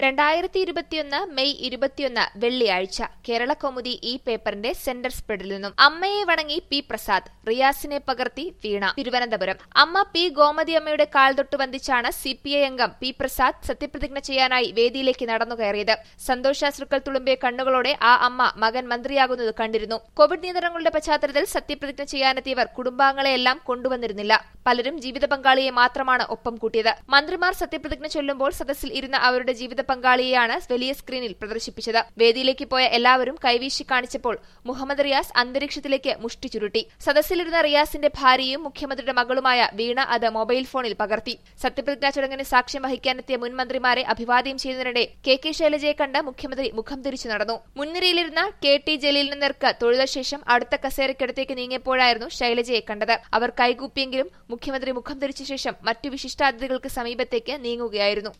രണ്ടായിരത്തി ഇരുപത്തിയൊന്ന് മെയ് ഇരുപത്തിയൊന്ന് വെള്ളിയാഴ്ച കേരള കൗമുദി ഈ പേപ്പറിന്റെ സെന്റർ സ്പ്രെഡിൽ നിന്നും അമ്മയെ വണങ്ങി പി പ്രസാദ് റിയാസിനെ പകർത്തി വീണ തിരുവനന്തപുരം അമ്മ പി ഗോമതി അമ്മയുടെ കാൽ തൊട്ട് വന്ദിച്ചാണ് സി പി ഐ അംഗം പി പ്രസാദ് സത്യപ്രതിജ്ഞ ചെയ്യാനായി വേദിയിലേക്ക് നടന്നു കയറിയത് സന്തോഷാശ്രുക്കൾ തുളുമ്പിയ കണ്ണുകളോടെ ആ അമ്മ മകൻ മന്ത്രിയാകുന്നത് കണ്ടിരുന്നു കോവിഡ് നിയന്ത്രണങ്ങളുടെ പശ്ചാത്തലത്തിൽ സത്യപ്രതിജ്ഞ ചെയ്യാനെത്തിയവർ കുടുംബാംഗങ്ങളെയെല്ലാം കൊണ്ടുവന്നിരുന്നില്ല പലരും ജീവിത പങ്കാളിയെ മാത്രമാണ് ഒപ്പം കൂട്ടിയത് മന്ത്രിമാർ സത്യപ്രതിജ്ഞ ചൊല്ലുമ്പോൾ സദസ്സിൽ ഇരുന്ന അവരുടെ ജീവിത പങ്കാളിയെയാണ് വലിയ സ്ക്രീനിൽ പ്രദർശിപ്പിച്ചത് വേദിയിലേക്ക് പോയ എല്ലാവരും കൈവീശി കാണിച്ചപ്പോൾ മുഹമ്മദ് റിയാസ് അന്തരീക്ഷത്തിലേക്ക് മുഷ്ടി ചുരുട്ടി സദസ്സിലിരുന്ന റിയാസിന്റെ ഭാര്യയും മുഖ്യമന്ത്രിയുടെ മകളുമായ വീണ അത് മൊബൈൽ ഫോണിൽ പകർത്തി സത്യപ്രതിജ്ഞാ ചടങ്ങിന് സാക്ഷ്യം വഹിക്കാനെത്തിയ മുൻ മന്ത്രിമാരെ അഭിവാദ്യം ചെയ്യുന്നതിനിടെ കെ കെ ശൈലജയെ കണ്ട് മുഖ്യമന്ത്രി മുഖം തിരിച്ചു നടന്നു മുൻനിരയിലിരുന്ന കെ ടി ജലീലിന് നേർക്ക് തൊഴുത ശേഷം അടുത്ത കസേരയ്ക്കടുത്തേക്ക് നീങ്ങിയപ്പോഴായിരുന്നു ശൈലജയെ കണ്ടത് അവർ കൈകൂപ്പിയെങ്കിലും മുഖ്യമന്ത്രി മുഖം തിരിച്ച ശേഷം മറ്റു വിശിഷ്ടാതിഥികൾക്ക് സമീപത്തേക്ക് നീങ്ങുകയായിരുന്നു